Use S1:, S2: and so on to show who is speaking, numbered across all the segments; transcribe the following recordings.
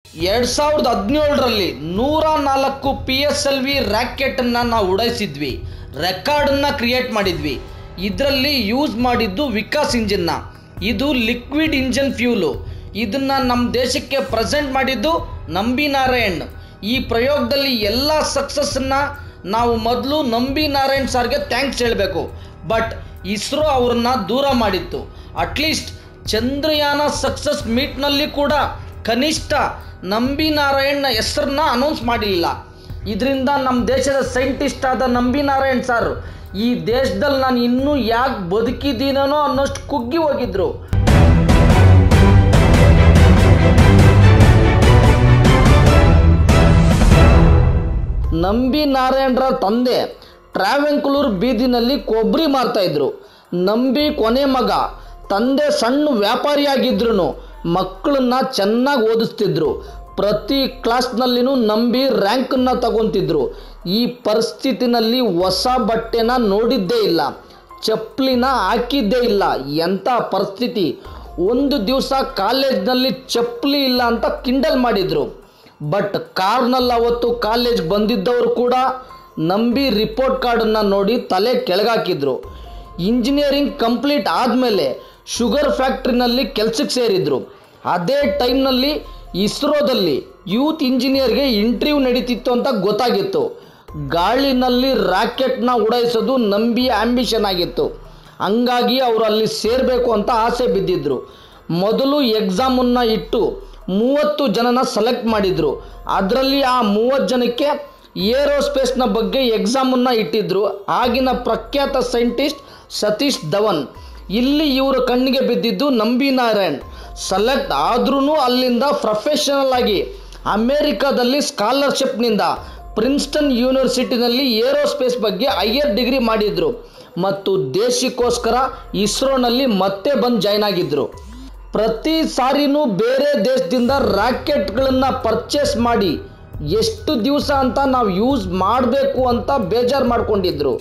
S1: ಎರಡು ಸಾವಿರದ ಹದಿನೇಳರಲ್ಲಿ ನೂರ ನಾಲ್ಕು ಪಿ ಎಸ್ ಎಲ್ ವಿ ರ್ಯಾಕೆಟನ್ನು ನಾವು ಉಡಾಯಿಸಿದ್ವಿ ರೆಕಾರ್ಡನ್ನು ಕ್ರಿಯೇಟ್ ಮಾಡಿದ್ವಿ ಇದರಲ್ಲಿ ಯೂಸ್ ಮಾಡಿದ್ದು ವಿಕಾಸ್ ಇಂಜಿನ್ನ ಇದು ಲಿಕ್ವಿಡ್ ಇಂಜನ್ ಫ್ಯೂಲು ಇದನ್ನು ನಮ್ಮ ದೇಶಕ್ಕೆ ಪ್ರೆಸೆಂಟ್ ಮಾಡಿದ್ದು ನಂಬಿ ನಾರಾಯಣ್ ಈ ಪ್ರಯೋಗದಲ್ಲಿ ಎಲ್ಲ ಸಕ್ಸಸ್ಸನ್ನು ನಾವು ಮೊದಲು ನಂಬಿ ನಾರಾಯಣ್ ಸರ್ಗೆ ಥ್ಯಾಂಕ್ಸ್ ಹೇಳಬೇಕು ಬಟ್ ಇಸ್ರೋ ಅವ್ರನ್ನ ದೂರ ಮಾಡಿತ್ತು ಅಟ್ಲೀಸ್ಟ್ ಚಂದ್ರಯಾನ ಸಕ್ಸಸ್ ಮೀಟ್ನಲ್ಲಿ ಕೂಡ ಕನಿಷ್ಠ ನಂಬಿ ನಾರಾಯಣ್ನ ಹೆಸರನ್ನ ಅನೌನ್ಸ್ ಮಾಡಲಿಲ್ಲ ಇದರಿಂದ ನಮ್ಮ ದೇಶದ ಸೈಂಟಿಸ್ಟ್ ಆದ ನಂಬಿ ನಾರಾಯಣ್ ಸರ್ ಈ ದೇಶದಲ್ಲಿ ನಾನು ಇನ್ನೂ ಯಾಕೆ ಬದುಕಿದ್ದೀನೋ ಅನ್ನೋಷ್ಟು ಕುಗ್ಗಿ ಹೋಗಿದ್ರು ನಂಬಿ ನಾರಾಯಣರ ತಂದೆ ಟ್ರಾವೆಂಕಲೂರ್ ಬೀದಿನಲ್ಲಿ ಕೊಬ್ಬರಿ ಮಾರ್ತಾ ಇದ್ರು ನಂಬಿ ಕೊನೆ ಮಗ ತಂದೆ ಸಣ್ಣ ವ್ಯಾಪಾರಿಯಾಗಿದ್ರು ಮಕ್ಕಳನ್ನ ಚೆನ್ನಾಗಿ ಓದಿಸ್ತಿದ್ರು ಪ್ರತಿ ಕ್ಲಾಸ್ನಲ್ಲಿನೂ ನಂಬಿ ರ್ಯಾಂಕನ್ನು ತಗೊತಿದ್ರು ಈ ಪರಿಸ್ಥಿತಿನಲ್ಲಿ ಹೊಸ ಬಟ್ಟೆನ ನೋಡಿದ್ದೇ ಇಲ್ಲ ಚಪ್ಪಲಿನ ಹಾಕಿದ್ದೇ ಇಲ್ಲ ಎಂಥ ಪರಿಸ್ಥಿತಿ ಒಂದು ದಿವಸ ಕಾಲೇಜ್ನಲ್ಲಿ ಚಪ್ಪಲಿ ಇಲ್ಲ ಅಂತ ಕಿಂಡಲ್ ಮಾಡಿದರು ಬಟ್ ಕಾರ್ನಲ್ಲಿ ಅವತ್ತು ಕಾಲೇಜ್ ಬಂದಿದ್ದವರು ಕೂಡ ನಂಬಿ ರಿಪೋರ್ಟ್ ಕಾರ್ಡನ್ನು ನೋಡಿ ತಲೆ ಕೆಳಗಾಕಿದ್ರು ಇಂಜಿನಿಯರಿಂಗ್ ಕಂಪ್ಲೀಟ್ ಆದಮೇಲೆ ಶುಗರ್ ಫ್ಯಾಕ್ಟ್ರಿನಲ್ಲಿ ಕೆಲಸಕ್ಕೆ ಸೇರಿದ್ರು ಅದೇ ಟೈಮ್ನಲ್ಲಿ ಇಸ್ರೋದಲ್ಲಿ ಯೂತ್ ಇಂಜಿನಿಯರ್ಗೆ ಇಂಟರ್ವ್ಯೂ ನಡೀತಿತ್ತು ಅಂತ ಗೊತ್ತಾಗಿತ್ತು ಗಾಳಿನಲ್ಲಿ ರಾಕೆಟ್ನ ಉಡಾಯಿಸೋದು ನಂಬಿಯ ಆಂಬಿಷನ್ ಆಗಿತ್ತು ಹಂಗಾಗಿ ಅವರು ಅಲ್ಲಿ ಸೇರಬೇಕು ಅಂತ ಆಸೆ ಬಿದ್ದಿದ್ರು ಮೊದಲು ಎಕ್ಸಾಮನ್ನು ಇಟ್ಟು ಮೂವತ್ತು ಜನನ ಸೆಲೆಕ್ಟ್ ಮಾಡಿದರು ಅದರಲ್ಲಿ ಆ ಮೂವತ್ತು ಜನಕ್ಕೆ ಏರೋಸ್ಪೇಸ್ನ ಬಗ್ಗೆ ಎಕ್ಸಾಮನ್ನು ಇಟ್ಟಿದ್ರು ಆಗಿನ ಪ್ರಖ್ಯಾತ ಸೈಂಟಿಸ್ಟ್ ಸತೀಶ್ ಧವನ್ ಇಲ್ಲಿ ಇವರು ಕಣ್ಣಿಗೆ ಬಿದ್ದಿದ್ದು ನಂಬಿ ನಾರಾಯಣ್ ಸೆಲೆಕ್ಟ್ ಆದ್ರೂ ಅಲ್ಲಿಂದ ಪ್ರೊಫೆಷನಲ್ ಆಗಿ ಅಮೇರಿಕಾದಲ್ಲಿ ಸ್ಕಾಲರ್ಶಿಪ್ನಿಂದ ಪ್ರಿನ್ಸ್ಟನ್ ಯೂನಿವರ್ಸಿಟಿನಲ್ಲಿ ಏರೋಸ್ಪೇಸ್ ಬಗ್ಗೆ ಹೈಯರ್ ಡಿಗ್ರಿ ಮಾಡಿದರು ಮತ್ತು ದೇಶಕ್ಕೋಸ್ಕರ ಇಸ್ರೋನಲ್ಲಿ ಮತ್ತೆ ಬಂದು ಜಾಯ್ನ್ ಆಗಿದ್ದರು ಪ್ರತಿ ಸಾರಿನೂ ಬೇರೆ ದೇಶದಿಂದ ರಾಕೆಟ್ಗಳನ್ನು ಪರ್ಚೇಸ್ ಮಾಡಿ ಎಷ್ಟು ದಿವಸ ಅಂತ ನಾವು ಯೂಸ್ ಮಾಡಬೇಕು ಅಂತ ಬೇಜಾರು ಮಾಡ್ಕೊಂಡಿದ್ರು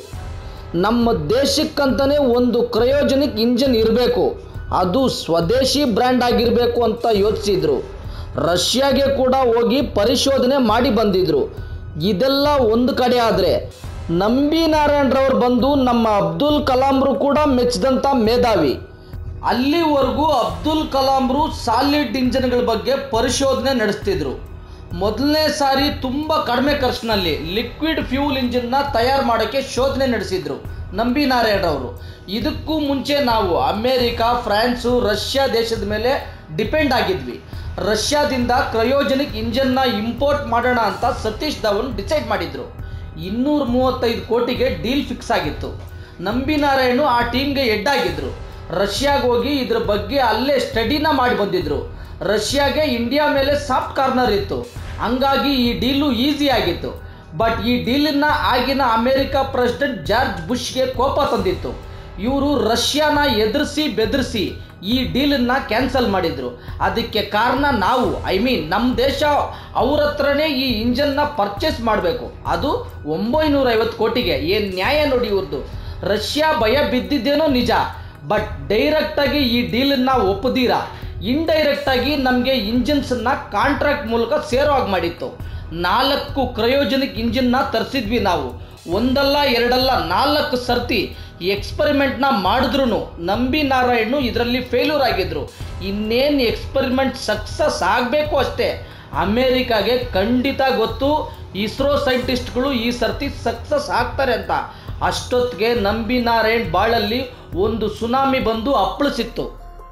S1: ನಮ್ಮ ದೇಶಕ್ಕಂತಲೇ ಒಂದು ಕ್ರಯೋಜನಿಕ್ ಇಂಜನ್ ಇರಬೇಕು ಅದು ಸ್ವದೇಶಿ ಬ್ರ್ಯಾಂಡ್ ಆಗಿರಬೇಕು ಅಂತ ಯೋಚಿಸಿದ್ರು ರಷ್ಯಾಗೆ ಕೂಡ ಹೋಗಿ ಪರಿಶೋಧನೆ ಮಾಡಿ ಬಂದಿದ್ರು ಇದೆಲ್ಲ ಒಂದು ಕಡೆ ಆದರೆ ನಂಬಿ ನಾರಾಯಣರವ್ರು ಬಂದು ನಮ್ಮ ಅಬ್ದುಲ್ ಕಲಾಂರು ಕೂಡ ಮೆಚ್ಚಿದಂಥ ಮೇಧಾವಿ ಅಲ್ಲಿವರೆಗೂ ಅಬ್ದುಲ್ ಕಲಾಂರು ಸಾಲಿಡ್ ಇಂಜನ್ಗಳ ಬಗ್ಗೆ ಪರಿಶೋಧನೆ ನಡೆಸ್ತಿದ್ರು ಮೊದಲನೇ ಸಾರಿ ತುಂಬ ಕಡಿಮೆ ಖರ್ಚಿನಲ್ಲಿ ಲಿಕ್ವಿಡ್ ಫ್ಯೂಲ್ ಇಂಜಿನ್ನ ತಯಾರು ಮಾಡೋಕ್ಕೆ ಶೋಧನೆ ನಡೆಸಿದ್ರು ನಂಬಿ ನಾರಾಯಣರವರು ಇದಕ್ಕೂ ಮುಂಚೆ ನಾವು ಅಮೇರಿಕಾ ಫ್ರಾನ್ಸು ರಷ್ಯಾ ದೇಶದ ಮೇಲೆ ಡಿಪೆಂಡ್ ಆಗಿದ್ವಿ ರಷ್ಯಾದಿಂದ ಕ್ರಯೋಜನಿಕ್ ಇಂಜನ್ನ ಇಂಪೋರ್ಟ್ ಮಾಡೋಣ ಅಂತ ಸತೀಶ್ ಧವನ್ ಡಿಸೈಡ್ ಮಾಡಿದ್ರು ಇನ್ನೂರ ಮೂವತ್ತೈದು ಕೋಟಿಗೆ ಡೀಲ್ ಫಿಕ್ಸ್ ಆಗಿತ್ತು ನಂಬಿ ನಾರಾಯಣು ಆ ಟೀಮ್ಗೆ ಹೆಡ್ ಆಗಿದ್ರು ರಷ್ಯಾಗೆ ಹೋಗಿ ಇದ್ರ ಬಗ್ಗೆ ಅಲ್ಲೇ ಸ್ಟಡಿನ ಮಾಡಿ ಬಂದಿದ್ರು ರಷ್ಯಾಗೆ ಇಂಡಿಯಾ ಮೇಲೆ ಸಾಫ್ಟ್ ಕಾರ್ನರ್ ಇತ್ತು ಹಂಗಾಗಿ ಈ ಡೀಲು ಈಸಿ ಆಗಿತ್ತು ಬಟ್ ಈ ಡೀಲನ್ನ ಆಗಿನ ಅಮೆರಿಕ ಪ್ರೆಸಿಡೆಂಟ್ ಜಾರ್ಜ್ ಬುಷ್ಗೆ ಕೋಪ ತಂದಿತ್ತು ಇವರು ರಷ್ಯಾನ ಎದುರಿಸಿ ಬೆದರಿಸಿ ಈ ಡೀಲನ್ನ ಕ್ಯಾನ್ಸಲ್ ಮಾಡಿದ್ರು ಅದಕ್ಕೆ ಕಾರಣ ನಾವು ಐ ಮೀನ್ ನಮ್ಮ ದೇಶ ಅವ್ರ ಹತ್ರನೇ ಈ ಇಂಜನ್ನ ಪರ್ಚೇಸ್ ಮಾಡಬೇಕು ಅದು ಒಂಬೈನೂರ ಐವತ್ತು ಕೋಟಿಗೆ ಏನು ನ್ಯಾಯ ನೋಡಿ ಇವ್ರದ್ದು ರಷ್ಯಾ ಭಯ ಬಿದ್ದಿದ್ದೇನೋ ನಿಜ ಬಟ್ ಡೈರೆಕ್ಟಾಗಿ ಈ ಡೀಲನ್ನ ಒಪ್ಪದಿರ ಇಂಡೈರೆಕ್ಟಾಗಿ ನಮಗೆ ಇಂಜಿನ್ಸನ್ನ ಕಾಂಟ್ರಾಕ್ಟ್ ಮೂಲಕ ಸೇರೋ ಹಾಗೆ ಮಾಡಿತ್ತು ನಾಲ್ಕು ಕ್ರಯೋಜನಿಕ್ ಇಂಜಿನ್ನ ತರಿಸಿದ್ವಿ ನಾವು ಒಂದಲ್ಲ ಎರಡಲ್ಲ ನಾಲ್ಕು ಸರ್ತಿ ಎಕ್ಸ್ಪರಿಮೆಂಟ್ನ ಮಾಡಿದ್ರು ನಂಬಿ ನಾರಾಯಣ್ ಇದರಲ್ಲಿ ಫೇಲ್ಯೂರ್ ಆಗಿದ್ರು ಇನ್ನೇನು ಎಕ್ಸ್ಪರಿಮೆಂಟ್ ಸಕ್ಸಸ್ ಆಗಬೇಕು ಅಷ್ಟೇ ಅಮೇರಿಕಾಗೆ ಖಂಡಿತ ಗೊತ್ತು ಇಸ್ರೋ ಸೈಂಟಿಸ್ಟ್ಗಳು ಈ ಸರ್ತಿ ಸಕ್ಸಸ್ ಆಗ್ತಾರೆ ಅಂತ ಅಷ್ಟೊತ್ತಿಗೆ ನಂಬಿ ನಾರಾಯಣ್ ಬಾಳಲ್ಲಿ ಒಂದು ಸುನಾಮಿ ಬಂದು ಅಪ್ಪಳಿಸಿತ್ತು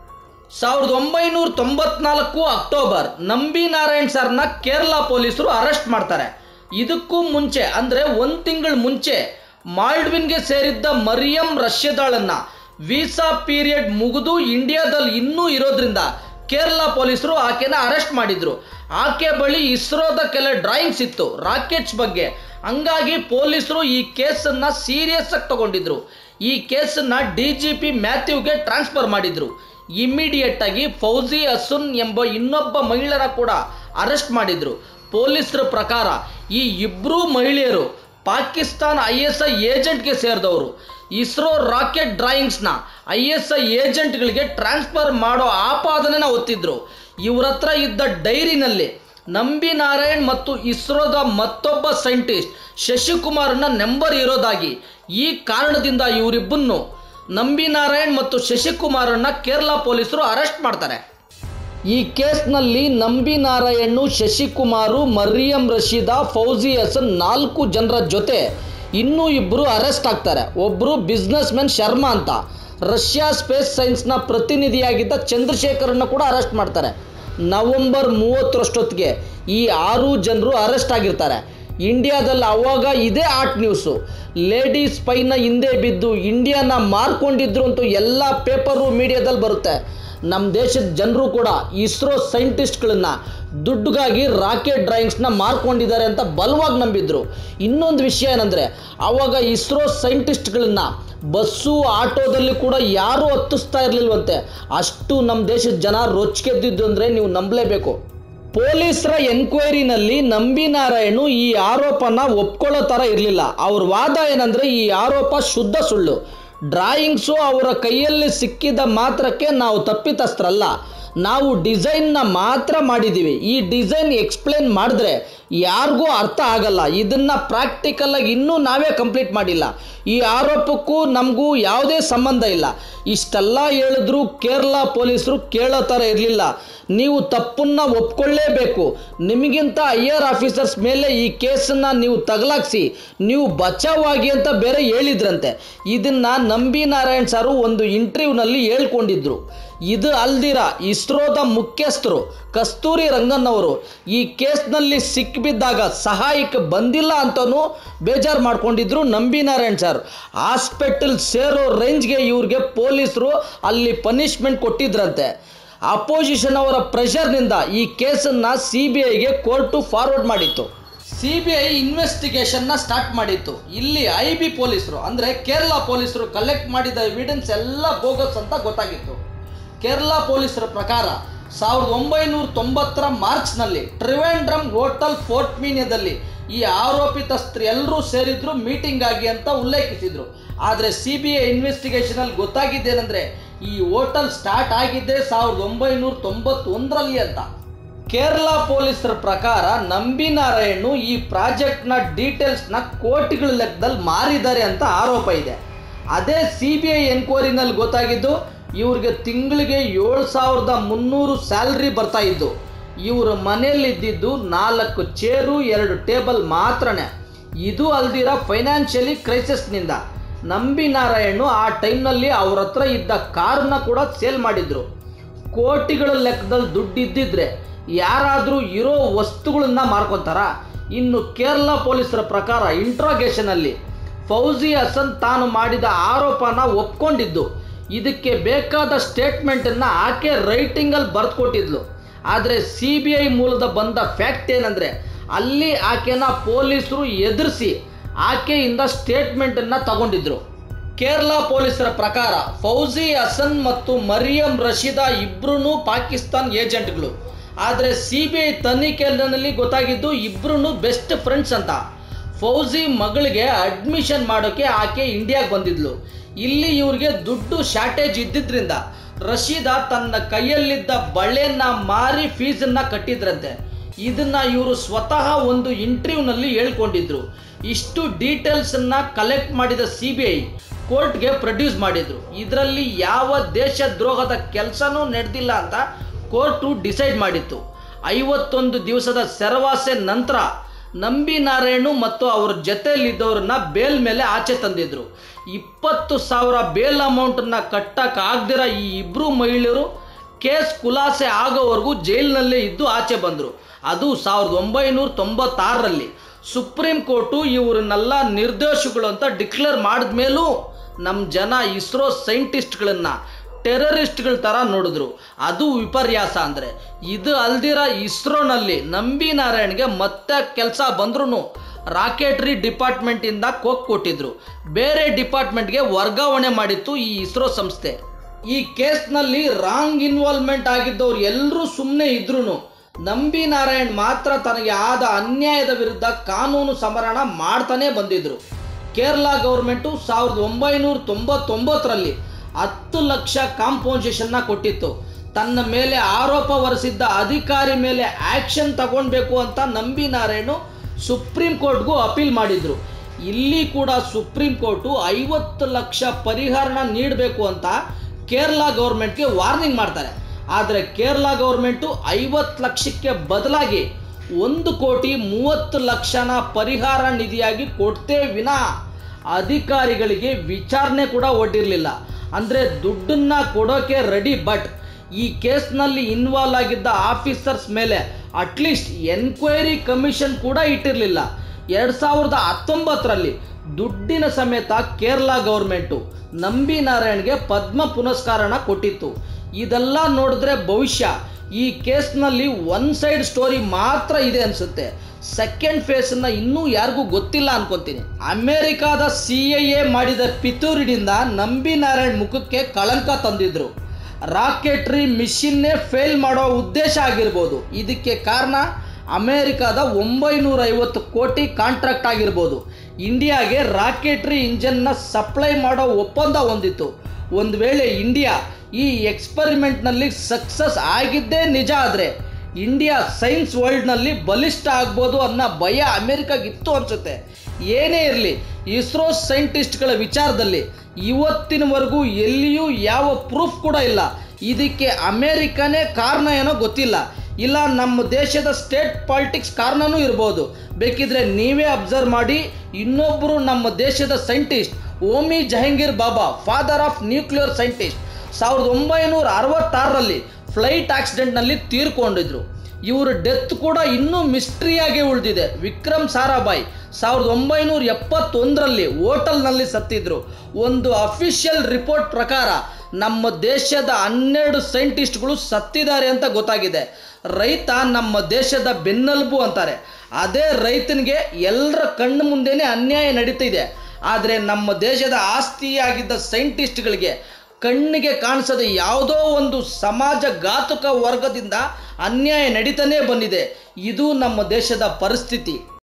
S1: ಸಾವಿರದ ಒಂಬೈನೂರ ತೊಂಬತ್ನಾಲ್ಕು ಅಕ್ಟೋಬರ್ ನಂಬಿ ನಾರಾಯಣ್ ಸರ್ನ ಕೇರಳ ಪೊಲೀಸರು ಅರೆಸ್ಟ್ ಮಾಡ್ತಾರೆ ಇದಕ್ಕೂ ಮುಂಚೆ ಅಂದರೆ ಒಂದು ತಿಂಗಳ ಮುಂಚೆ ಮಾಲ್ಡ್ವಿನ್ಗೆ ಸೇರಿದ್ದ ಮರಿಯಂ ರಷ್ಯದಾಳನ್ನ ವೀಸಾ ಪೀರಿಯಡ್ ಮುಗಿದು ಇಂಡಿಯಾದಲ್ಲಿ ಇನ್ನೂ ಇರೋದ್ರಿಂದ ಕೇರಳ ಪೊಲೀಸರು ಆಕೆನ ಅರೆಸ್ಟ್ ಮಾಡಿದ್ರು ಆಕೆ ಬಳಿ ಇಸ್ರೋದ ಕೆಲ ಡ್ರಾಯಿಂಗ್ಸ್ ಇತ್ತು ರಾಕೆಟ್ಸ್ ಬಗ್ಗೆ ಹಂಗಾಗಿ ಪೊಲೀಸರು ಈ ಕೇಸನ್ನು ಸೀರಿಯಸ್ ಆಗಿ ತಗೊಂಡಿದ್ರು ಈ ಕೇಸನ್ನು ಡಿ ಜಿ ಪಿ ಮ್ಯಾಥ್ಯೂಗೆ ಟ್ರಾನ್ಸ್ಫರ್ ಮಾಡಿದ್ರು ಇಮಿಡಿಯೇಟ್ ಆಗಿ ಫೌಜಿ ಅಸುನ್ ಎಂಬ ಇನ್ನೊಬ್ಬ ಮಹಿಳೆಯರ ಕೂಡ ಅರೆಸ್ಟ್ ಮಾಡಿದ್ರು ಪೊಲೀಸರ ಪ್ರಕಾರ ಈ ಇಬ್ಬರೂ ಮಹಿಳೆಯರು ಪಾಕಿಸ್ತಾನ ಐ ಎಸ್ ಐ ಏಜೆಂಟ್ಗೆ ಸೇರಿದವರು ಇಸ್ರೋ ರಾಕೆಟ್ ಡ್ರಾಯಿಂಗ್ಸ್ನ ಐ ಎಸ್ ಐ ಏಜೆಂಟ್ಗಳಿಗೆ ಟ್ರಾನ್ಸ್ಫರ್ ಮಾಡೋ ಆಪಾದನೆನ ಒತ್ತಿದ್ರು ಇವ್ರ ಹತ್ರ ಇದ್ದ ಡೈರಿನಲ್ಲಿ ನಂಬಿ ನಾರಾಯಣ್ ಮತ್ತು ಇಸ್ರೋದ ಮತ್ತೊಬ್ಬ ಸೈಂಟಿಸ್ಟ್ ಶಶಿಕುಮಾರ್ನ ನಂಬರ್ ಇರೋದಾಗಿ ಈ ಕಾರಣದಿಂದ ಇವರಿಬ್ಬನ್ನು ನಂಬಿ ನಾರಾಯಣ್ ಮತ್ತು ಶಶಿಕುಮಾರನ್ನ ಕೇರಳ ಪೊಲೀಸರು ಅರೆಸ್ಟ್ ಮಾಡ್ತಾರೆ ಈ ಕೇಸ್ನಲ್ಲಿ ನಂಬಿ ನಾರಾಯಣ್ಣು ಶಶಿಕುಮಾರು ಮರಿಯಂ ರಶೀದಾ ಫೌಜಿ ಹಸನ್ ನಾಲ್ಕು ಜನರ ಜೊತೆ ಇನ್ನೂ ಇಬ್ಬರು ಅರೆಸ್ಟ್ ಆಗ್ತಾರೆ ಒಬ್ಬರು ಬಿಸ್ನೆಸ್ ಮ್ಯಾನ್ ಶರ್ಮಾ ಅಂತ ರಷ್ಯಾ ಸ್ಪೇಸ್ ಸೈನ್ಸ್ನ ಪ್ರತಿನಿಧಿಯಾಗಿದ್ದ ಚಂದ್ರಶೇಖರನ್ನ ಕೂಡ ಅರೆಸ್ಟ್ ಮಾಡ್ತಾರೆ ನವೆಂಬರ್ ಮೂವತ್ತರಷ್ಟೊತ್ತಿಗೆ ಈ ಆರು ಜನರು ಅರೆಸ್ಟ್ ಆಗಿರ್ತಾರೆ ಇಂಡಿಯಾದಲ್ಲಿ ಅವಾಗ ಇದೇ ಆರ್ಟ್ ನ್ಯೂಸು ಲೇಡಿ ಸ್ಪೈನ ಹಿಂದೆ ಬಿದ್ದು ಇಂಡಿಯಾನ ಮಾರ್ಕೊಂಡಿದ್ರು ಅಂತೂ ಎಲ್ಲ ಪೇಪರು ಮೀಡಿಯಾದಲ್ಲಿ ಬರುತ್ತೆ ನಮ್ಮ ದೇಶದ ಜನರು ಕೂಡ ಇಸ್ರೋ ಸೈಂಟಿಸ್ಟ್ಗಳನ್ನ ದುಡ್ಡುಗಾಗಿ ರಾಕೆಟ್ ಡ್ರಾಯಿಂಗ್ಸ್ನ ಮಾರ್ಕೊಂಡಿದ್ದಾರೆ ಅಂತ ಬಲವಾಗಿ ನಂಬಿದ್ರು ಇನ್ನೊಂದು ವಿಷಯ ಏನಂದರೆ ಆವಾಗ ಇಸ್ರೋ ಸೈಂಟಿಸ್ಟ್ಗಳನ್ನ ಬಸ್ಸು ಆಟೋದಲ್ಲಿ ಕೂಡ ಯಾರೂ ಹತ್ತಿಸ್ತಾ ಇರಲಿಲ್ವಂತೆ ಅಷ್ಟು ನಮ್ಮ ದೇಶದ ಜನ ರೊಚ್ಚಿಗೆದ್ದಿದ್ದು ಅಂದರೆ ನೀವು ನಂಬಲೇಬೇಕು ಪೊಲೀಸರ ಎನ್ಕ್ವೈರಿನಲ್ಲಿ ನಂಬಿ ನಾರಾಯಣು ಈ ಆರೋಪನ ಒಪ್ಕೊಳ್ಳೋ ಥರ ಇರಲಿಲ್ಲ ಅವ್ರ ವಾದ ಏನಂದರೆ ಈ ಆರೋಪ ಶುದ್ಧ ಸುಳ್ಳು ಡ್ರಾಯಿಂಗ್ಸು ಅವರ ಕೈಯಲ್ಲಿ ಸಿಕ್ಕಿದ ಮಾತ್ರಕ್ಕೆ ನಾವು ತಪ್ಪಿತಸ್ಥರಲ್ಲ ನಾವು ಡಿಸೈನ್ನ ಮಾತ್ರ ಮಾಡಿದ್ದೀವಿ ಈ ಡಿಸೈನ್ ಎಕ್ಸ್ಪ್ಲೇನ್ ಮಾಡಿದ್ರೆ ಯಾರಿಗೂ ಅರ್ಥ ಆಗಲ್ಲ ಇದನ್ನು ಪ್ರಾಕ್ಟಿಕಲಾಗಿ ಇನ್ನೂ ನಾವೇ ಕಂಪ್ಲೀಟ್ ಮಾಡಿಲ್ಲ ಈ ಆರೋಪಕ್ಕೂ ನಮಗೂ ಯಾವುದೇ ಸಂಬಂಧ ಇಲ್ಲ ಇಷ್ಟೆಲ್ಲ ಹೇಳಿದ್ರು ಕೇರಳ ಪೊಲೀಸರು ಕೇಳೋ ಥರ ಇರಲಿಲ್ಲ ನೀವು ತಪ್ಪನ್ನ ಒಪ್ಕೊಳ್ಳೇಬೇಕು ನಿಮಗಿಂತ ಹೈಯರ್ ಆಫೀಸರ್ಸ್ ಮೇಲೆ ಈ ಕೇಸನ್ನು ನೀವು ತಗಲಾಕ್ಸಿ ನೀವು ಬಚಾವಾಗಿ ಅಂತ ಬೇರೆ ಹೇಳಿದ್ರಂತೆ ಇದನ್ನು ನಂಬಿ ನಾರಾಯಣ್ ಸಾರು ಒಂದು ಇಂಟರ್ವ್ಯೂನಲ್ಲಿ ಹೇಳ್ಕೊಂಡಿದ್ರು ಇದು ಅಲ್ದಿರ ಇಸ್ರೋದ ಮುಖ್ಯಸ್ಥರು ಕಸ್ತೂರಿ ರಂಗನ್ ಅವರು ಈ ಕೇಸ್ನಲ್ಲಿ ಸಿಕ್ಕಿಬಿದ್ದಾಗ ಸಹಾಯಕ್ಕೆ ಬಂದಿಲ್ಲ ಅಂತಲೂ ಬೇಜಾರು ಮಾಡ್ಕೊಂಡಿದ್ರು ನಂಬಿ ನಾರಾಯಣ್ ಸರ್ ಹಾಸ್ಪಿಟಲ್ ಸೇರೋ ರೇಂಜ್ಗೆ ಇವ್ರಿಗೆ ಪೊಲೀಸರು ಅಲ್ಲಿ ಪನಿಷ್ಮೆಂಟ್ ಕೊಟ್ಟಿದ್ರಂತೆ ಅಪೋಸಿಷನ್ ಅವರ ಪ್ರೆಷರ್ನಿಂದ ಈ ಕೇಸನ್ನು ಸಿ ಬಿ ಐಗೆ ಕೋರ್ಟು ಫಾರ್ವರ್ಡ್ ಮಾಡಿತ್ತು ಸಿ ಬಿ ಐ ಇನ್ವೆಸ್ಟಿಗೇಷನ್ನ ಸ್ಟಾರ್ಟ್ ಮಾಡಿತ್ತು ಇಲ್ಲಿ ಐ ಬಿ ಪೊಲೀಸರು ಅಂದರೆ ಕೇರಳ ಪೊಲೀಸರು ಕಲೆಕ್ಟ್ ಮಾಡಿದ ಎವಿಡೆನ್ಸ್ ಎಲ್ಲ ಬೋಗಸ್ ಅಂತ ಗೊತ್ತಾಗಿತ್ತು ಕೇರಳ ಪೊಲೀಸರ ಪ್ರಕಾರ ಸಾವಿರದ ಒಂಬೈನೂರ ತೊಂಬತ್ತರ ಮಾರ್ಚ್ನಲ್ಲಿ ಟ್ರಿವೆಂಡ್ರಮ್ ಹೋಟೆಲ್ ಫೋರ್ಟ್ ಮೀನಿಯಾದಲ್ಲಿ ಈ ಆರೋಪಿತಸ್ಥರು ಎಲ್ಲರೂ ಸೇರಿದ್ರು ಮೀಟಿಂಗ್ ಆಗಿ ಅಂತ ಉಲ್ಲೇಖಿಸಿದ್ರು ಆದರೆ ಸಿ ಬಿ ಐ ಇನ್ವೆಸ್ಟಿಗೇಷನಲ್ಲಿ ಗೊತ್ತಾಗಿದ್ದೇನೆಂದರೆ ಈ ಹೋಟೆಲ್ ಸ್ಟಾರ್ಟ್ ಆಗಿದ್ದೇ ಸಾವಿರದ ಒಂಬೈನೂರ ತೊಂಬತ್ತೊಂದರಲ್ಲಿ ಅಂತ ಕೇರಳ ಪೊಲೀಸರ ಪ್ರಕಾರ ನಂಬಿ ನಾರಾಯಣು ಈ ಪ್ರಾಜೆಕ್ಟ್ನ ಡೀಟೇಲ್ಸ್ನ ಕೋಟಿಗಳ ಲೆಕ್ಕದಲ್ಲಿ ಮಾರಿದ್ದಾರೆ ಅಂತ ಆರೋಪ ಇದೆ ಅದೇ ಸಿ ಬಿ ಐ ಎನ್ಕ್ವೈರಿನಲ್ಲಿ ಗೊತ್ತಾಗಿದ್ದು ಇವ್ರಿಗೆ ತಿಂಗಳಿಗೆ ಏಳು ಸಾವಿರದ ಮುನ್ನೂರು ಸ್ಯಾಲ್ರಿ ಬರ್ತಾ ಇದ್ದು ಇವ್ರ ಮನೆಯಲ್ಲಿದ್ದಿದ್ದು ನಾಲ್ಕು ಚೇರು ಎರಡು ಟೇಬಲ್ ಮಾತ್ರನೇ ಇದು ಅಲ್ದಿರ ಫೈನಾನ್ಷಿಯಲಿ ಕ್ರೈಸಿಸ್ನಿಂದ ನಂಬಿ ನಾರಾಯಣು ಆ ಟೈಮ್ನಲ್ಲಿ ಅವ್ರ ಹತ್ರ ಇದ್ದ ಕಾರ್ನ ಕೂಡ ಸೇಲ್ ಮಾಡಿದ್ರು ಕೋಟಿಗಳ ಲೆಕ್ಕದಲ್ಲಿ ದುಡ್ಡು ಇದ್ದಿದ್ರೆ ಯಾರಾದರೂ ಇರೋ ವಸ್ತುಗಳನ್ನ ಮಾರ್ಕೊತಾರ ಇನ್ನು ಕೇರಳ ಪೊಲೀಸರ ಪ್ರಕಾರ ಇಂಟ್ರೋಗೇಷನಲ್ಲಿ ಫೌಜಿ ಹಸನ್ ತಾನು ಮಾಡಿದ ಆರೋಪನ ಒಪ್ಕೊಂಡಿದ್ದು ಇದಕ್ಕೆ ಬೇಕಾದ ಸ್ಟೇಟ್ಮೆಂಟನ್ನು ಆಕೆ ರೈಟಿಂಗಲ್ಲಿ ಬರೆದುಕೊಟ್ಟಿದ್ಲು ಆದರೆ ಸಿ ಬಿ ಐ ಮೂಲದ ಬಂದ ಫ್ಯಾಕ್ಟ್ ಏನಂದರೆ ಅಲ್ಲಿ ಆಕೆನ ಪೊಲೀಸರು ಎದುರಿಸಿ ಆಕೆಯಿಂದ ಸ್ಟೇಟ್ಮೆಂಟನ್ನು ತಗೊಂಡಿದ್ರು ಕೇರಳ ಪೊಲೀಸರ ಪ್ರಕಾರ ಫೌಜಿ ಹಸನ್ ಮತ್ತು ಮರಿಯಂ ರಶೀದಾ ಇಬ್ಬರೂ ಪಾಕಿಸ್ತಾನ್ ಏಜೆಂಟ್ಗಳು ಆದರೆ ಸಿ ಬಿ ಐ ತನಿಖೆಯಲ್ಲಿ ಗೊತ್ತಾಗಿದ್ದು ಇಬ್ಬರೂ ಬೆಸ್ಟ್ ಫ್ರೆಂಡ್ಸ್ ಅಂತ ಫೌಜಿ ಮಗಳಿಗೆ ಅಡ್ಮಿಷನ್ ಮಾಡೋಕ್ಕೆ ಆಕೆ ಇಂಡಿಯಾಗೆ ಬಂದಿದ್ಲು ಇಲ್ಲಿ ಇವ್ರಿಗೆ ದುಡ್ಡು ಶಾರ್ಟೇಜ್ ಇದ್ದಿದ್ರಿಂದ ರಶೀದಾ ತನ್ನ ಕೈಯಲ್ಲಿದ್ದ ಬಳೆನ ಮಾರಿ ಫೀಸನ್ನ ಕಟ್ಟಿದ್ರಂತೆ ಇದನ್ನ ಇವರು ಸ್ವತಃ ಒಂದು ಇಂಟರ್ವ್ಯೂನಲ್ಲಿ ಹೇಳ್ಕೊಂಡಿದ್ರು ಇಷ್ಟು ಡೀಟೇಲ್ಸನ್ನ ಕಲೆಕ್ಟ್ ಮಾಡಿದ ಸಿ ಬಿ ಐ ಕೋರ್ಟ್ಗೆ ಪ್ರೊಡ್ಯೂಸ್ ಮಾಡಿದ್ರು ಇದರಲ್ಲಿ ಯಾವ ದೇಶ ದ್ರೋಹದ ಕೆಲಸನೂ ನಡೆದಿಲ್ಲ ಅಂತ ಕೋರ್ಟು ಡಿಸೈಡ್ ಮಾಡಿತ್ತು ಐವತ್ತೊಂದು ದಿವಸದ ಸೆರವಾಸೆ ನಂತರ ನಂಬಿ ನಾರಾಯಣು ಮತ್ತು ಅವ್ರ ಜೊತೆಯಲ್ಲಿದ್ದವ್ರನ್ನ ಬೇಲ್ ಮೇಲೆ ಆಚೆ ತಂದಿದ್ರು ಇಪ್ಪತ್ತು ಸಾವಿರ ಬೇಲ್ ಅಮೌಂಟನ್ನು ಕಟ್ಟಕ್ಕಾಗ್ದಿರ ಈ ಇಬ್ಬರು ಮಹಿಳೆಯರು ಕೇಸ್ ಖುಲಾಸೆ ಆಗೋವರೆಗೂ ಜೈಲಿನಲ್ಲೇ ಇದ್ದು ಆಚೆ ಬಂದರು ಅದು ಸಾವಿರದ ಒಂಬೈನೂರ ತೊಂಬತ್ತಾರರಲ್ಲಿ ಸುಪ್ರೀಂ ಕೋರ್ಟು ಇವರನ್ನೆಲ್ಲ ನಿರ್ದೋಷಿಗಳು ಅಂತ ಡಿಕ್ಲೇರ್ ಮಾಡಿದ ಮೇಲೂ ನಮ್ಮ ಜನ ಇಸ್ರೋ ಸೈಂಟಿಸ್ಟ್ಗಳನ್ನು ಟೆರರಿಸ್ಟ್ಗಳ ಥರ ನೋಡಿದ್ರು ಅದು ವಿಪರ್ಯಾಸ ಅಂದರೆ ಇದು ಅಲ್ದಿರ ಇಸ್ರೋನಲ್ಲಿ ನಂಬಿ ನಾರಾಯಣ್ಗೆ ಮತ್ತೆ ಕೆಲಸ ಬಂದ್ರೂ ರಾಕೆಟ್ರಿ ಡಿಪಾರ್ಟ್ಮೆಂಟಿಂದ ಕೋಕ್ ಕೊಟ್ಟಿದ್ರು ಬೇರೆ ಡಿಪಾರ್ಟ್ಮೆಂಟ್ಗೆ ವರ್ಗಾವಣೆ ಮಾಡಿತ್ತು ಈ ಇಸ್ರೋ ಸಂಸ್ಥೆ ಈ ಕೇಸ್ನಲ್ಲಿ ರಾಂಗ್ ಇನ್ವಾಲ್ವ್ಮೆಂಟ್ ಆಗಿದ್ದವ್ರು ಎಲ್ಲರೂ ಸುಮ್ಮನೆ ಇದ್ರೂ ನಂಬಿ ನಾರಾಯಣ್ ಮಾತ್ರ ತನಗೆ ಆದ ಅನ್ಯಾಯದ ವಿರುದ್ಧ ಕಾನೂನು ಸಮರಣ ಮಾಡ್ತಾನೆ ಬಂದಿದ್ರು ಕೇರಳ ಗೌರ್ಮೆಂಟು ಸಾವಿರದ ಒಂಬೈನೂರ ತೊಂಬತ್ತೊಂಬತ್ತರಲ್ಲಿ ಹತ್ತು ಲಕ್ಷ ಕಾಂಪೋನ್ಸೇಷನ್ನ ಕೊಟ್ಟಿತ್ತು ತನ್ನ ಮೇಲೆ ಆರೋಪ ಹೊರಿಸಿದ್ದ ಅಧಿಕಾರಿ ಮೇಲೆ ಆ್ಯಕ್ಷನ್ ತಗೊಳ್ಬೇಕು ಅಂತ ನಂಬಿ ನಾರಾಯಣು ಸುಪ್ರೀಂ ಕೋರ್ಟ್ಗೂ ಅಪೀಲ್ ಮಾಡಿದರು ಇಲ್ಲಿ ಕೂಡ ಸುಪ್ರೀಂ ಕೋರ್ಟು ಐವತ್ತು ಲಕ್ಷ ಪರಿಹಾರನ ನೀಡಬೇಕು ಅಂತ ಕೇರಳ ಗೌರ್ಮೆಂಟ್ಗೆ ವಾರ್ನಿಂಗ್ ಮಾಡ್ತಾರೆ ಆದರೆ ಕೇರಳ ಗೌರ್ಮೆಂಟು ಐವತ್ತು ಲಕ್ಷಕ್ಕೆ ಬದಲಾಗಿ ಒಂದು ಕೋಟಿ ಮೂವತ್ತು ಲಕ್ಷನ ಪರಿಹಾರ ನಿಧಿಯಾಗಿ ಕೊಡ್ತೇ ವಿನಾ ಅಧಿಕಾರಿಗಳಿಗೆ ವಿಚಾರಣೆ ಕೂಡ ಒಡ್ಡಿರಲಿಲ್ಲ ಅಂದರೆ ದುಡ್ಡನ್ನು ಕೊಡೋಕೆ ರೆಡಿ ಬಟ್ ಈ ಕೇಸ್ನಲ್ಲಿ ಇನ್ವಾಲ್ವ್ ಆಗಿದ್ದ ಆಫೀಸರ್ಸ್ ಮೇಲೆ ಅಟ್ಲೀಸ್ಟ್ ಎನ್ಕ್ವೈರಿ ಕಮಿಷನ್ ಕೂಡ ಇಟ್ಟಿರಲಿಲ್ಲ ಎರಡು ಸಾವಿರದ ಹತ್ತೊಂಬತ್ತರಲ್ಲಿ ದುಡ್ಡಿನ ಸಮೇತ ಕೇರಳ ಗೌರ್ಮೆಂಟು ನಂಬಿ ನಾರಾಯಣ್ಗೆ ಪದ್ಮ ಪುರಸ್ಕಾರನ ಕೊಟ್ಟಿತ್ತು ಇದೆಲ್ಲ ನೋಡಿದ್ರೆ ಭವಿಷ್ಯ ಈ ಕೇಸ್ನಲ್ಲಿ ಒನ್ ಸೈಡ್ ಸ್ಟೋರಿ ಮಾತ್ರ ಇದೆ ಅನಿಸುತ್ತೆ ಸೆಕೆಂಡ್ ಫೇಸನ್ನ ಇನ್ನೂ ಯಾರಿಗೂ ಗೊತ್ತಿಲ್ಲ ಅನ್ಕೊಂತೀನಿ ಅಮೆರಿಕಾದ ಸಿ ಐ ಎ ಮಾಡಿದ ಪಿತೂರಿನಿಂದ ನಂಬಿ ನಾರಾಯಣ್ ಮುಖಕ್ಕೆ ಕಳಂಕ ತಂದಿದ್ರು ರಾಕೆಟ್ರಿ ಮಿಷಿನ್ನೇ ಫೇಲ್ ಮಾಡೋ ಉದ್ದೇಶ ಆಗಿರ್ಬೋದು ಇದಕ್ಕೆ ಕಾರಣ ಅಮೇರಿಕಾದ ಒಂಬೈನೂರ ಐವತ್ತು ಕೋಟಿ ಕಾಂಟ್ರಾಕ್ಟ್ ಆಗಿರ್ಬೋದು ಇಂಡಿಯಾಗೆ ರಾಕೆಟ್ರಿ ಇಂಜನ್ನ ಸಪ್ಲೈ ಮಾಡೋ ಒಪ್ಪಂದ ಹೊಂದಿತ್ತು ಒಂದು ವೇಳೆ ಇಂಡಿಯಾ ಈ ಎಕ್ಸ್ಪರಿಮೆಂಟ್ನಲ್ಲಿ ಸಕ್ಸಸ್ ಆಗಿದ್ದೇ ನಿಜ ಆದರೆ ಇಂಡಿಯಾ ಸೈನ್ಸ್ ವರ್ಲ್ಡ್ನಲ್ಲಿ ಬಲಿಷ್ಠ ಆಗ್ಬೋದು ಅನ್ನೋ ಭಯ ಅಮೆರಿಕಾಗಿತ್ತು ಅನಿಸುತ್ತೆ ಏನೇ ಇರಲಿ ಇಸ್ರೋ ಸೈಂಟಿಸ್ಟ್ಗಳ ವಿಚಾರದಲ್ಲಿ ಇವತ್ತಿನವರೆಗೂ ಎಲ್ಲಿಯೂ ಯಾವ ಪ್ರೂಫ್ ಕೂಡ ಇಲ್ಲ ಇದಕ್ಕೆ ಅಮೇರಿಕನೇ ಕಾರಣ ಏನೋ ಗೊತ್ತಿಲ್ಲ ಇಲ್ಲ ನಮ್ಮ ದೇಶದ ಸ್ಟೇಟ್ ಪಾಲಿಟಿಕ್ಸ್ ಕಾರಣನೂ ಇರ್ಬೋದು ಬೇಕಿದ್ರೆ ನೀವೇ ಅಬ್ಸರ್ವ್ ಮಾಡಿ ಇನ್ನೊಬ್ಬರು ನಮ್ಮ ದೇಶದ scientist Homi Jehangir Bhabha father of nuclear scientist ಸಾವಿರದ ಒಂಬೈನೂರ ಅರವತ್ತಾರರಲ್ಲಿ ಫ್ಲೈಟ್ ಆಕ್ಸಿಡೆಂಟ್ನಲ್ಲಿ ತೀರ್ಕೊಂಡಿದ್ರು ಇವರ ಡೆತ್ ಕೂಡ ಇನ್ನೂ ಮಿಸ್ಟ್ರಿಯಾಗಿ ಉಳಿದಿದೆ ವಿಕ್ರಮ್ ಸಾರಾಭಾಯ್ ಸಾವಿರದ ಒಂಬೈನೂರ ಎಪ್ಪತ್ತೊಂದರಲ್ಲಿ ಹೋಟೆಲ್ನಲ್ಲಿ ಸತ್ತಿದ್ರು ಒಂದು ಅಫಿಷಿಯಲ್ ರಿಪೋರ್ಟ್ ಪ್ರಕಾರ ನಮ್ಮ ದೇಶದ ಹನ್ನೆರಡು ಸೈಂಟಿಸ್ಟ್ಗಳು ಸತ್ತಿದ್ದಾರೆ ಅಂತ ಗೊತ್ತಾಗಿದೆ ರೈತ ನಮ್ಮ ದೇಶದ ಬೆನ್ನೆಲುಬು ಅಂತಾರೆ ಅದೇ ರೈತನಿಗೆ ಎಲ್ಲರ ಕಣ್ಣು ಮುಂದೆನೇ ಅನ್ಯಾಯ ನಡೀತಿದೆ ಆದರೆ ನಮ್ಮ ದೇಶದ ಆಸ್ತಿಯಾಗಿದ್ದ ಸೈಂಟಿಸ್ಟ್ಗಳಿಗೆ ಕಣ್ಣಿಗೆ ಕಾಣಿಸದ ಯಾವುದೋ ಒಂದು ಸಮಾಜ ಘಾತುಕ ವರ್ಗದಿಂದ ಅನ್ಯಾಯ ನಡೀತಾನೇ ಬಂದಿದೆ ಇದು ನಮ್ಮ ದೇಶದ ಪರಿಸ್ಥಿತಿ